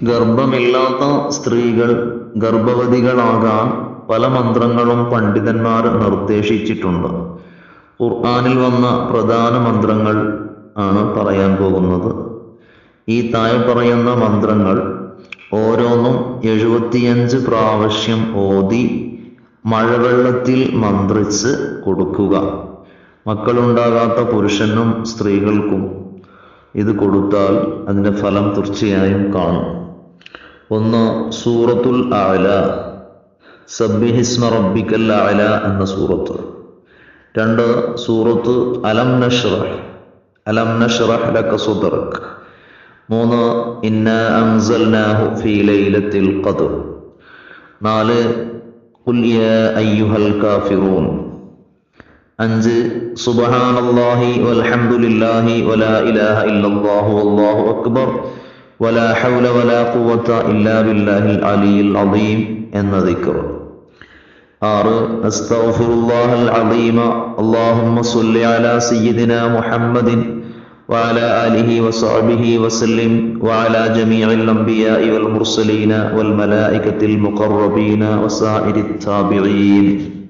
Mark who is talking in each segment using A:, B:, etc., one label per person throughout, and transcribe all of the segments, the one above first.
A: ഗർഭമില്ലാത്ത സ്ത്രീകൾ ഗർഭവതികളാകാൻ പല മന്ത്രങ്ങളും പണ്ഡിതന്മാർ നിർദ്ദേശിച്ചിട്ടുണ്ട് ഖുർആനിൽ വന്ന പ്രധാന മന്ത്രങ്ങൾ ആണ് പറയാൻ പോകുന്നത് ഈ താഴെ പറയുന്ന മന്ത്രങ്ങൾ ഓരോന്നും എഴുപത്തിയഞ്ച് പ്രാവശ്യം ഓതി മഴവെള്ളത്തിൽ മന്ത്രിച്ച് കൊടുക്കുക മക്കളുണ്ടാകാത്ത പുരുഷനും സ്ത്രീകൾക്കും ഇത് കൊടുത്താൽ അതിൻ്റെ ഫലം തീർച്ചയായും കാണും ഒന്ന് സൂറത്തുൽ ആല സബ്ബിഹിസ്മ റബ്ബിക്കൽ ആല എന്ന സൂറത്ത് രണ്ട് സൂറത്ത് അലം നഷ്റഹ് അലം നഷ്റഹ് ലക സുദ്റക് മൂന്ന് ഇന്ന അൻസൽനാഹു ഫീ ലൈലത്തിൽ ഖദ്ർ നാല് ഖുൽ യാ അയ്യുഹൽ കാഫിറൂൻ അഞ്ച് സുബ്ഹാനല്ലാഹി വൽഹംദുലില്ലാഹി വലാ ഇലാഹ ഇല്ലല്ലാഹു വല്ലാഹു അക്ബർ വലാ ഹൗല വലാ ഖുവത ഇല്ലാ ബില്ലാഹിൽ അലിയിൽ അദീം എന്ന ദിക്ർ ആറ് അസ്തഗ്ഫിറുല്ലാഹൽ അദീമ അല്ലാഹുമ്മ സ്വല്ലി അലാ സയ്യിദിനാ മുഹമ്മദിൻ وعلى آله وصحبه وسلم وعلى جميع الأنبياء والمرسلين والملائكة المقربين وسائر التابعين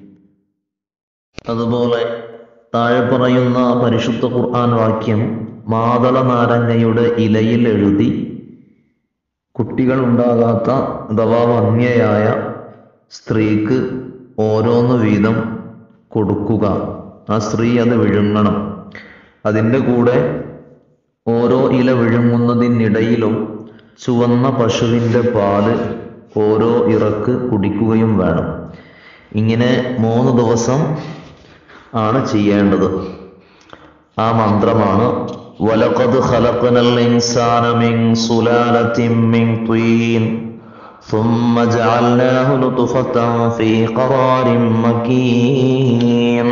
A: അതുപോലെ താഴെ പറയുന്ന പരിശുദ്ധ ഖുർആൻ വാക്യം മാതള നാരങ്ങയുടെ ഇലയിൽ എഴുതി കുട്ടികൾ ഉണ്ടാകാത്ത അഥവാ വന്യയായ സ്ത്രീക്ക് ഓരോന്ന് വീതം കൊടുക്കുക ആ സ്ത്രീ അത് വിഴുങ്ങണം അതിൻ്റെ കൂടെ ഓരോ ഇല വിഴുങ്ങുന്നതിനിടയിലും ചുവന്ന പശുവിൻ്റെ പാല് ഓരോ ഇറക്ക് കുടിക്കുകയും വേണം ഇങ്ങനെ മൂന്ന് ദിവസം ആണ് ചെയ്യേണ്ടത് ആ മന്ത്രമാണ് വലഖദ് ഖലഖനൽ ഇൻസാന മിൻ സുലാലത്തിൻ മിൻ طين ثم جعلناه نطفة في قرار مكين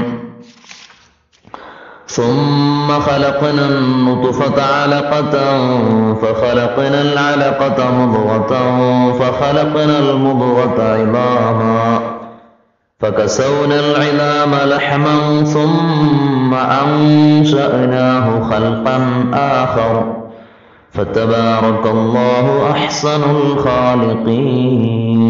A: ثم خلقنا النطفة علقة فخلقنا العلقة مضغة فخلقنا المضغة عظاما فكسونا العظام لحما ثم أنشأناه خلقا آخر فتبارك الله أحسن الخالقين